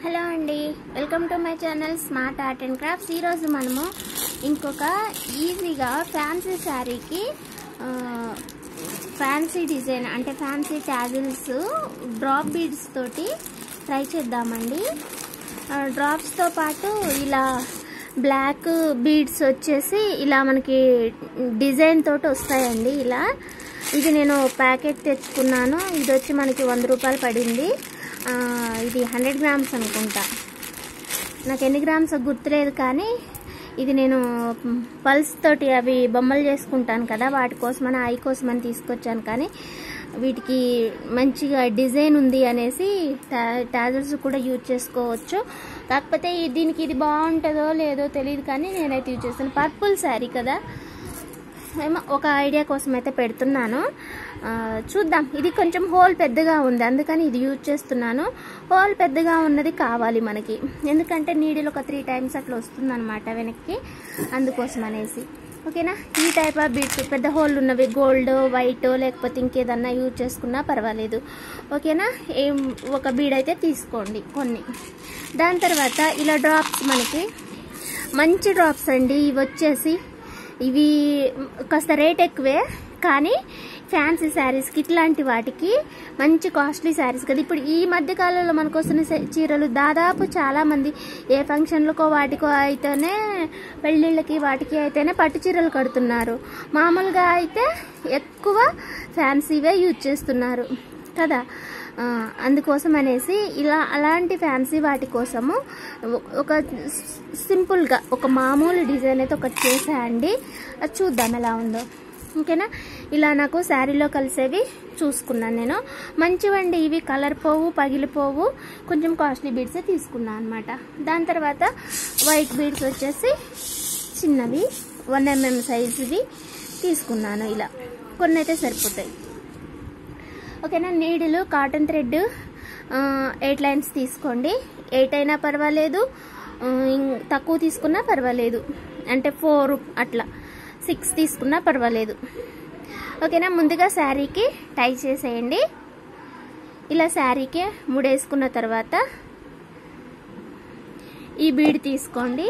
Hello అండి welcome to my channel smart art and crafts ఈరోజు మనము ఇంకొక ఈజీగా ఫ్యాన్సీ శారీకి ఫ్యాన్సీ డిజైన్ అంటే ఫ్యాన్సీ ట్యాజిల్స్ డ్రాప్ బీడ్స్ తోటి ట్రై చేద్దామండి డ్రాప్స్తో పాటు ఇలా బ్లాక్ బీడ్స్ వచ్చేసి ఇలా మనకి డిజైన్ తోటి వస్తాయండి ఇలా ఇది నేను ప్యాకెట్ తెచ్చుకున్నాను ఇది వచ్చి మనకి వంద రూపాయలు పడింది ఆ, ఇది హండ్రెడ్ గ్రామ్స్ అనుకుంటా నాకు ఎన్ని గ్రామ్స్ గుర్తులేదు కానీ ఇది నేను పల్స్ తోటి అవి బొమ్మలు చేసుకుంటాను కదా వాటి కోసమని ఐ కోసమని తీసుకొచ్చాను కానీ వీటికి మంచిగా డిజైన్ ఉంది అనేసి టాజర్స్ కూడా యూజ్ చేసుకోవచ్చు కాకపోతే ఈ- దీనికి ఇది బాగుంటుందో లేదో తెలియదు కానీ నేనైతే యూజ్ చేస్తాను పర్పుల్ శారీ కదా ఏమో ఒక ఐడియా కోసం అయితే పెడుతున్నాను ఆ, చూద్దాం ఇది కొంచెం హోల్ పెద్దగా ఉంది అందుకని ఇది యూజ్ చేస్తున్నాను హోల్ పెద్దగా ఉన్నది కావాలి మనకి ఎందుకంటే నీడిల్ ఒక త్రీ టైమ్స్ అట్లా వస్తుందన్నమాట వెనక్కి అందుకోసం అనేసి ఓకేనా ఈ టైప్ ఆఫ్ బీట్స్ పెద్ద హోల్ ఉన్నవి గోల్డ్ వైట్ లేకపోతే ఇంకేదన్నా యూజ్ చేసుకున్నా పర్వాలేదు ఓకేనా ఏం ఒక బీడ్ అయితే తీసుకోండి కొన్ని దాని తర్వాత ఇలా డ్రాప్స్ మనకి మంచి డ్రాప్స్ అండి ఇవి వచ్చేసి ఇవి కాస్త రేట్ ఎక్కువే కానీ ఫ్యాన్సీ శారీస్కి ఇట్లాంటి వాటికి మంచి కాస్ట్లీ శారీస్ కదా ఇప్పుడు ఈ మధ్య కాలంలో మనకు వస్తున్న సే- చీరలు దాదాపు చాలా మంది ఏ ఫంక్షన్లకో వాటికో అయితేనే పెళ్ళిళ్ళకి వాటికి అయితేనే పట్టు చీరలు కడుతున్నారు మామూలుగా అయితే ఎక్కువ ఫ్యాన్సీవే యూజ్ చేస్తున్నారు కదా ఆ, అందుకోసం అనేసి ఇలా అలాంటి ఫ్యాన్సీ వాటి కోసము ఒక సింపుల్గా ఒక మామూలు డిజైన్ అయితే ఒకటి చేసాయండి అది చూద్దాం ఎలా ఉందో ఓకేనా ఇలా నాకు శారీలో కలిసేవి చూసుకున్నాను నేను మంచివండి ఇవి కలర్ పోవు పగిలిపోవు కొంచెం కాస్ట్లీ బీడ్సే తీసుకున్నాను అనమాట దాని తర్వాత వైట్ బీడ్స్ వచ్చేసి చిన్నవి వన్ ఎంఎం సైజువి తీసుకున్నాను ఇలా కొన్ని అయితే సరిపోతాయి ఓకేనా నీడిలు కాటన్ థ్రెడ్ ఎయిట్ లైన్స్ తీసుకోండి ఎయిట్ అయినా పర్వాలేదు ఆ, ఇం- తక్కువ తీసుకున్నా పర్వాలేదు అంటే ఫోర్ అట్లా సిక్స్ తీసుకున్నా పర్వాలేదు ఓకేనా ముందుగా శారీకి టై చేసేయండి ఇలా శారీకి ముడేసుకున్న తర్వాత ఈ బీడ్ తీసుకోండి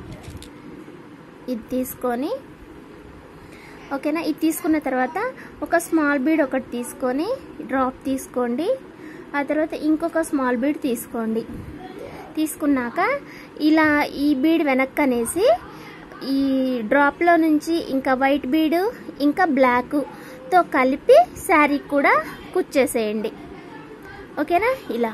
ఇది తీసుకొని ఓకేనా ఇది తీసుకున్న తర్వాత ఒక స్మాల్ బీడ్ ఒకటి తీసుకొని డ్రాప్ తీసుకోండి ఆ తర్వాత ఇంకొక స్మాల్ బీడ్ తీసుకోండి తీసుకున్నాక ఇలా ఈ బీడ్ వెనక్కనేసి ఈ డ్రాప్లో నుంచి ఇంకా వైట్ బీడ్ ఇంకా బ్లాక్తో కలిపి శారీ కూడా కుచ్చేసేయండి ఓకేనా ఇలా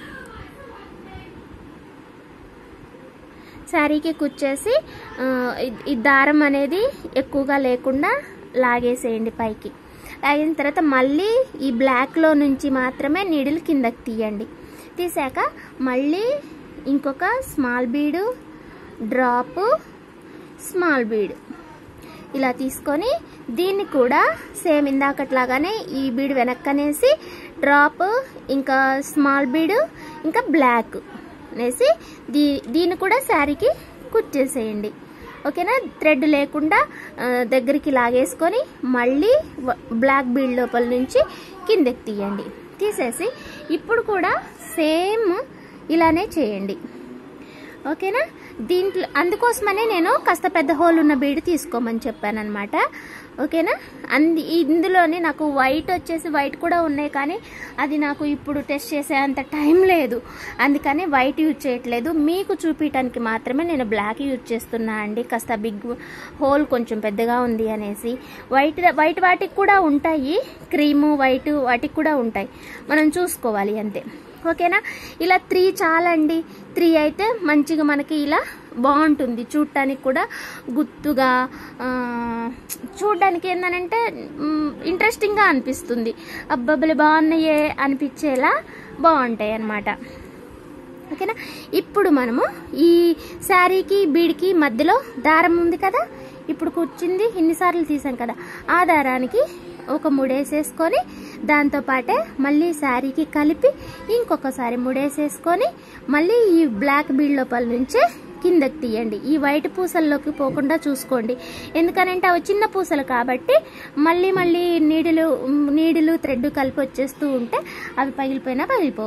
శారీకి కుచ్చేసి ఆ, ఈ- ఈ దారం అనేది ఎక్కువగా లేకుండా లాగేసేయండి పైకి లాగిన తర్వాత మళ్ళీ ఈ బ్లాక్లో నుంచి మాత్రమే నీడిల్ కిందకి తీయండి తీసాక మళ్ళీ ఇంకొక స్మాల్ బీడు డ్రాప్ స్మాల్ బీడ్ ఇలా తీసుకొని దీన్ని కూడా సేమ్ ఇందాకట్లాగానే ఈ బీడ్ వెనక్కనేసి డ్రాప్ ఇంకా స్మాల్ బీడ్ ఇంకా బ్లాక్ అనేసి దీ దీన్ని కూడా శారీకి కుచ్చేసేయండి ఓకేనా థ్రెడ్ లేకుండా ఆ, దగ్గరికి లాగేసుకొని మళ్ళీ వ- బ్లాక్ బీడ్ లోపల నుంచి కిందకి తీయండి తీసేసి ఇప్పుడు కూడా సేమ్ ఇలానే చేయండి ఓకేనా దీంట్లో అందుకోసమనే నేను కాస్త పెద్ద హోల్ ఉన్న బీడ్ తీసుకోమని చెప్పాను అనమాట ఓకేనా అంది ఇందులోనే నాకు వైట్ వచ్చేసి వైట్ కూడా ఉన్నాయి కానీ అది నాకు ఇప్పుడు టెస్ట్ చేసే అంత టైం లేదు అందుకని వైట్ యూజ్ చేయట్లేదు మీకు చూపించడానికి మాత్రమే నేను బ్లాక్ యూజ్ చేస్తున్నా అండి కాస్త బిగ్ హోల్ కొంచెం పెద్దగా ఉంది అనేసి వైట్ వైట్ వాటికి కూడా ఉంటాయి క్రీము వైట్ వాటికి కూడా ఉంటాయి మనం చూసుకోవాలి అంతే ఓకేనా ఇలా త్రీ చాలండి త్రీ అయితే మంచిగా మనకి ఇలా బాగుంటుంది చూడటానికి కూడా గుత్తుగా ఆ, చూడడానికి ఏంటంటే ఇంట్రెస్టింగ్గా అనిపిస్తుంది అబ్బబ్బలు బాగున్నాయే అనిపించేలా బాగుంటాయి అన్నమాట ఓకేనా ఇప్పుడు మనము ఈ శారీకి బీడికి మధ్యలో దారం ఉంది కదా ఇప్పుడు కూర్చుంది ఇన్నిసార్లు తీసాం కదా ఆ దారానికి ఒక ముడేసేసుకొని దాంతో పాటే మళ్ళీ శారీకి కలిపి ఇంకొకసారి ముడేసేసుకొని మళ్ళీ ఈ బ్లాక్ బీడ్ లోపల నుంచే కిందకి తీయండి ఈ వైట్ పూసల్లోకి పోకుండా చూసుకోండి ఎందుకనంటే అవి చిన్న పూసలు కాబట్టి మళ్ళీ మళ్ళీ నీడిలు నీడిలు థ్రెడ్ కలిపి వచ్చేస్తూ ఉంటే అవి పగిలిపోయినా పగిలిపోవచ్చు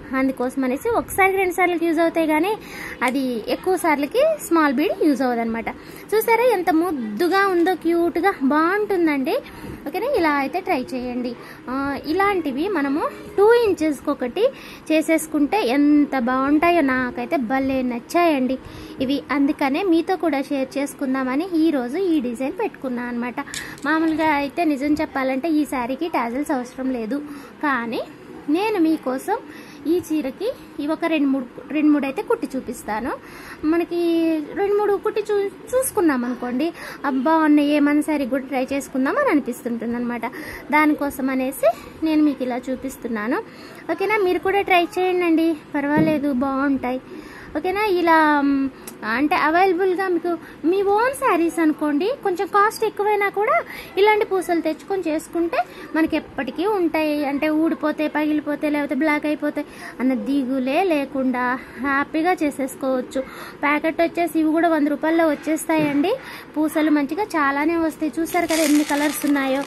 అందుకోసం అనేసి ఒకసారి రెండు సార్లకి యూజ్ అవుతాయి కానీ అది ఎక్కువ సార్లకి స్మాల్ బీడ్ యూజ్ అవ్వదు అనమాట చూసారా ఎంత ముద్దుగా ఉందో క్యూట్గా బాగుంటుందండి ఓకేనా ఇలా అయితే ట్రై చేయండి ఆ, ఇలాంటివి మనము టూ ఇంచెస్కి ఒకటి చేసేసుకుంటే ఎంత బాగుంటాయో నాకైతే భలే నచ్చాయండి ఇవి అందుకనే మీతో కూడా షేర్ చేసుకుందామని ఈరోజు ఈ డిజైన్ పెట్టుకున్నాను అనమాట మామూలుగా అయితే నిజం చెప్పాలంటే ఈ శారీకి టాజల్స్ అవసరం లేదు కానీ నేను మీకోసం ఈ చీరకి ఇవి ఒక రెండు మూడు రెండు మూడు అయితే కుట్టి చూపిస్తాను మనకి రెండు మూడు కుట్టి చూ చూసుకున్నాం అనుకోండి అబ్బా ఉన్న ఏమన్నా సరే కూడా ట్రై చేసుకుందాం అని అనిపిస్తుంటుంది అనమాట దానికోసం అనేసి నేను మీకు ఇలా చూపిస్తున్నాను ఓకేనా మీరు కూడా ట్రై చేయండి పర్వాలేదు బాగుంటాయి ఓకేనా ఇలా మ్, అంటే అవైలబుల్గా మీకు మీ ఓన్ శారీస్ అనుకోండి కొంచెం కాస్ట్ ఎక్కువైనా కూడా ఇలాంటి పూసలు తెచ్చుకొని చేసుకుంటే మనకి ఎప్పటికీ ఉంటాయి అంటే ఊడిపోతే పగిలిపోతే లేకపోతే బ్లాక్ అయిపోతే అన్న దిగులే లేకుండా హ్యాపీగా చేసేసుకోవచ్చు ప్యాకెట్ వచ్చేసి ఇవి కూడా వంద రూపాయల్లో వచ్చేస్తాయండి పూసలు మంచిగా చాలానే వస్తాయి చూసారు కదా ఎన్ని కలర్స్ ఉన్నాయో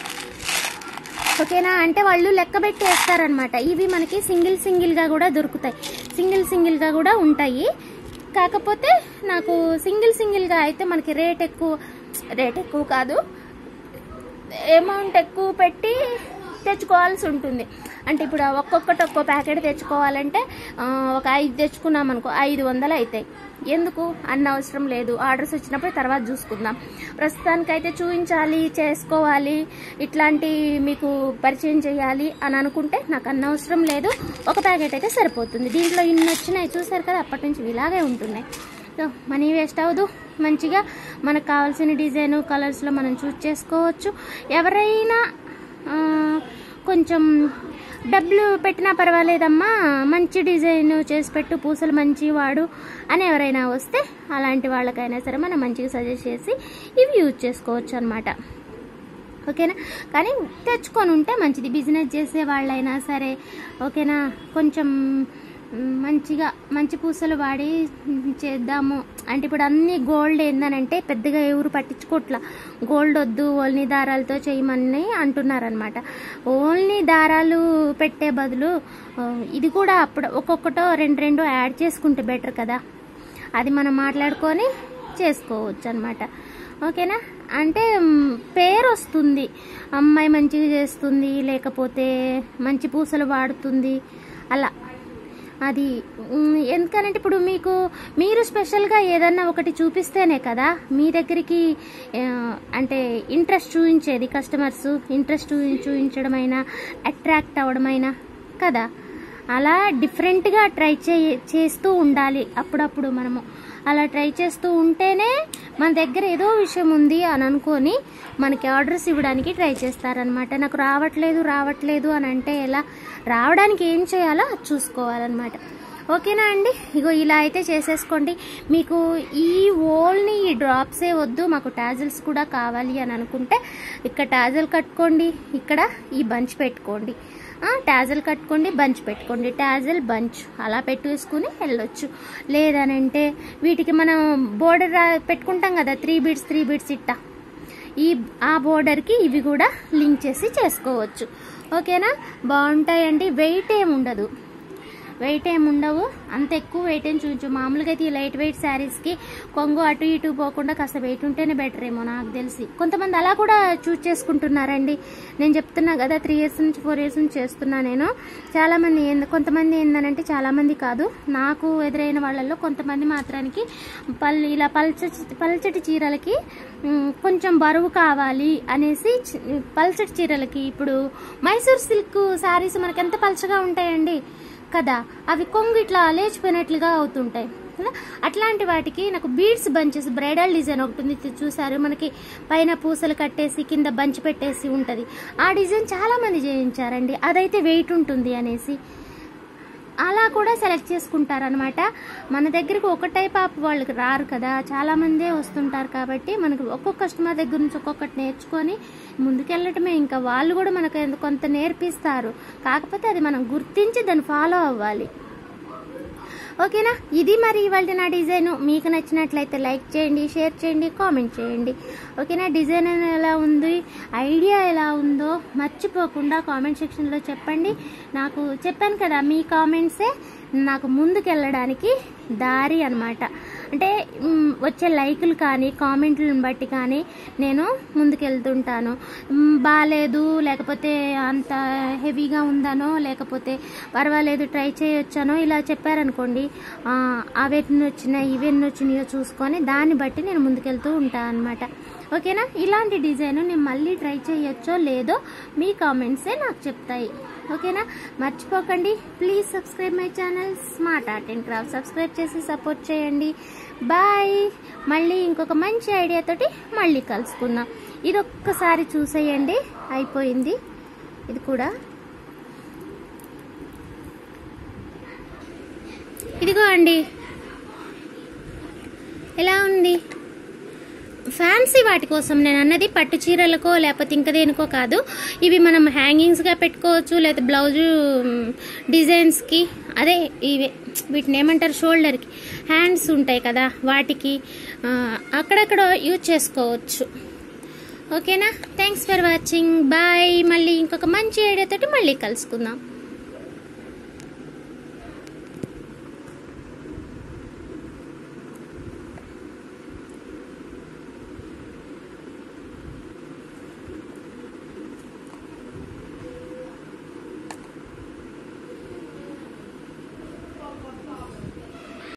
ఓకేనా అంటే వాళ్ళు లెక్క పెట్టి వేస్తారనమాట ఇవి మనకి సింగిల్ సింగిల్గా కూడా దొరుకుతాయి సింగిల్ సింగిల్గా కూడా ఉంటాయి కాకపోతే నాకు సింగిల్ సింగిల్గా అయితే మనకి రేట్ ఎక్కువ రేట్ ఎక్కువ కాదు అమౌంట్ ఎక్కువ పెట్టి తెచ్చుకోవాల్సి ఉంటుంది అంటే ఇప్పుడు ఆ ఒక్కొక్కటి ఒక్కో ప్యాకెట్ తెచ్చుకోవాలంటే ఆ, ఒక ఐదు తెచ్చుకున్నాం అనుకో ఐదు వందలు అవుతాయి ఎందుకు అన్న అవసరం లేదు ఆర్డర్స్ వచ్చినప్పుడు తర్వాత చూసుకుందాం ప్రస్తుతానికైతే చూపించాలి చేసుకోవాలి ఇట్లాంటి మీకు పరిచయం చేయాలి అని అనుకుంటే నాకు అన్న అవసరం లేదు ఒక ప్యాకెట్ అయితే సరిపోతుంది దీంట్లో ఇన్ని వచ్చినాయి చూసారు కదా అప్పటి నుంచి ఇలాగే ఉంటున్నాయి సో మనీ వేస్ట్ అవ్వదు మంచిగా మనకు కావాల్సిన డిజైన్ కలర్స్లో మనం చూస్ చేసుకోవచ్చు ఎవరైనా ఆ, కొంచెం డబ్బులు పెట్టినా పర్వాలేదమ్మా మంచి డిజైన్ చేసి పెట్టు పూసలు మంచి వాడు అని ఎవరైనా వస్తే అలాంటి వాళ్ళకైనా సరే మనం మంచిగా సజెస్ట్ చేసి ఇవి యూజ్ చేసుకోవచ్చు అనమాట ఓకేనా కానీ తెచ్చుకొని ఉంటే మంచిది బిజినెస్ చేసే వాళ్ళైనా సరే ఓకేనా కొంచెం మ్, మంచిగా మంచి పూసలు వాడి మ్, చేద్దాము అంటే ఇప్పుడు అన్ని గోల్డ్ ఏందనంటే పెద్దగా ఎవరు పట్టించుకోవట్లా గోల్డ్ వద్దు ఓన్లీ దారాలతో చేయమని అంటున్నారనమాట ఓన్లీ దారాలు పెట్టే బదులు ఆ, ఇది కూడా అప్పుడు ఒక్కొక్కటో రెండు రెండు యాడ్ చేసుకుంటే బెటర్ కదా అది మనం మాట్లాడుకొని చేసుకోవచ్చు అనమాట ఓకేనా అంటే మ్, పేరు వస్తుంది అమ్మాయి మంచిగా చేస్తుంది లేకపోతే మంచి పూసలు వాడుతుంది అలా అది మ్, ఎందుకనంటే ఇప్పుడు మీకు మీరు స్పెషల్గా ఏదన్నా ఒకటి చూపిస్తేనే కదా మీ దగ్గరికి ఆ, అంటే ఇంట్రెస్ట్ చూపించేది కస్టమర్స్ ఇంట్రెస్ట్ చూపించడమైనా అట్రాక్ట్ అవ్వడమైనా కదా అలా డిఫరెంట్గా ట్రై చే చేస్తూ ఉండాలి అప్పుడప్పుడు మనము అలా ట్రై చేస్తూ ఉంటేనే మన దగ్గర ఏదో విషయం ఉంది అని అనుకొని మనకి ఆర్డర్స్ ఇవ్వడానికి ట్రై చేస్తారనమాట నాకు రావట్లేదు రావట్లేదు అని అంటే ఎలా రావడానికి ఏం చేయాలో అది చూసుకోవాలన్నమాట ఓకేనా అండి ఇగో ఇలా అయితే చేసేసుకోండి మీకు ఈ ఓల్ని ఈ డ్రాప్సే వద్దు మాకు టాజిల్స్ కూడా కావాలి అని అనుకుంటే ఇక్కడ టాజిల్ కట్టుకోండి ఇక్కడ ఈ బంచ్ పెట్టుకోండి టాజిల్ కట్టుకోండి బంచ్ పెట్టుకోండి టాజిల్ బంచ్ అలా పెట్టేసుకుని వెళ్ళొచ్చు లేదనంటే వీటికి మనం బోర్డర్ పెట్టుకుంటాం కదా త్రీ బీడ్స్ త్రీ బీడ్స్ ఇట్టా ఈ ఆ బోర్డర్కి ఇవి కూడా లింక్ చేసి చేసుకోవచ్చు ఓకేనా బాగుంటాయండి వెయిట్ ఏమి ఉండదు వెయిట్ ఏమి ఉండవు అంత ఎక్కువ వెయిట్ ఏం చూపించు మామూలుగా అయితే ఈ లైట్ వెయిట్ శారీస్కి కొంగు అటు ఇటు పోకుండా కాస్త వెయిట్ ఉంటేనే బెటర్ ఏమో నాకు తెలిసి కొంతమంది అలా కూడా చూస్ చేసుకుంటున్నారండి నేను చెప్తున్నా కదా త్రీ ఇయర్స్ నుంచి ఫోర్ ఇయర్స్ నుంచి చేస్తున్నా నేను చాలామంది ఏంద కొంతమంది ఏందనంటే చాలామంది కాదు నాకు ఎదురైన వాళ్ళల్లో కొంతమంది మాత్రానికి పల్ ఇలా పల్చ పల్చటి చీరలకి మ్, కొంచెం బరువు కావాలి అనేసి చి- పల్చటి చీరలకి ఇప్పుడు మైసూర్ సిల్క్ శారీస్ మనకి ఎంత పల్చగా ఉంటాయండి కదా అవి కొంగు ఇట్లా లేచిపోయినట్లుగా అవుతుంటాయి కదా? అట్లాంటి వాటికి నాకు బీడ్స్ బంచెస్ బ్రైడల్ డిజైన్ ఒకటి ఉంది ఇది చూసారు మనకి పైన పూసలు కట్టేసి కింద బంచ్ పెట్టేసి ఉంటుంది ఆ డిజైన్ చాలా మంది చేయించారండి అదైతే వెయిట్ ఉంటుంది అనేసి అలా కూడా సెలెక్ట్ చేసుకుంటారనమాట మన దగ్గరికి ఒక టైప్ ఆఫ్ వాళ్ళకి రారు కదా చాలా మందే వస్తుంటారు కాబట్టి మనకు ఒక్కొక్క కస్టమర్ దగ్గర నుంచి ఒక్కొక్కటి నేర్చుకొని ముందుకెళ్ళటమే ఇంకా వాళ్ళు కూడా మనకు ఎంత- కొంత నేర్పిస్తారు కాకపోతే అది మనం గుర్తించి దాన్ని ఫాలో అవ్వాలి ఓకేనా ఇది మరి ఇవాళ నా డిజైన్ మీకు నచ్చినట్లయితే లైక్ చేయండి షేర్ చేయండి కామెంట్ చేయండి ఓకేనా డిజైన్ ఎలా ఉంది ఐడియా ఎలా ఉందో మర్చిపోకుండా కామెంట్ సెక్షన్లో చెప్పండి నాకు చెప్పాను కదా మీ కామెంట్సే నాకు ముందుకెళ్ళడానికి దారి అనమాట అంటే మ్, వచ్చే లైకులు కానీ కామెంట్లను బట్టి కానీ నేను ముందుకెళ్తుంటాను మ్, బాగాలేదు లేకపోతే అంత హెవీగా ఉందనో లేకపోతే పర్వాలేదు ట్రై చేయొచ్చానో ఇలా చెప్పారనుకోండి ఆ, అవెన్ని వచ్చినాయి ఇవెన్ని వచ్చినాయో చూసుకొని దాన్ని బట్టి నేను ముందుకెళ్తూ ఉంటాను అనమాట ఓకేనా ఇలాంటి డిజైన్ నేను మళ్ళీ ట్రై చేయొచ్చో లేదో మీ కామెంట్సే నాకు చెప్తాయి ఓకేనా మర్చిపోకండి please subscribe my channel smart art and craft subscribe చేసి సపోర్ట్ చేయండి బాయ్ మళ్ళీ ఇంకొక మంచి ఐడియాతోటి మళ్ళీ కలుసుకుందాం ఇది ఒక్కసారి చూసేయండి అయిపోయింది ఇది కూడా ఇదిగో అండి ఎలా ఉంది ఫ్యాన్సీ వాటి కోసం నేను అన్నది పట్టు చీరలకో లేకపోతే ఇంకా దేనికో కాదు ఇవి మనం హ్యాంగింగ్స్గా పెట్టుకోవచ్చు లేకపోతే బ్లౌజు డిజైన్స్కి అదే ఇవే వీటిని ఏమంటారు షోల్డర్కి హ్యాండ్స్ ఉంటాయి కదా వాటికి ఆ, అక్కడక్కడ యూజ్ చేసుకోవచ్చు ఓకేనా థ్యాంక్స్ ఫర్ వాచింగ్ బాయ్ మళ్ళీ ఇంకొక మంచి ఐడియాతోటి మళ్ళీ కలుసుకుందాం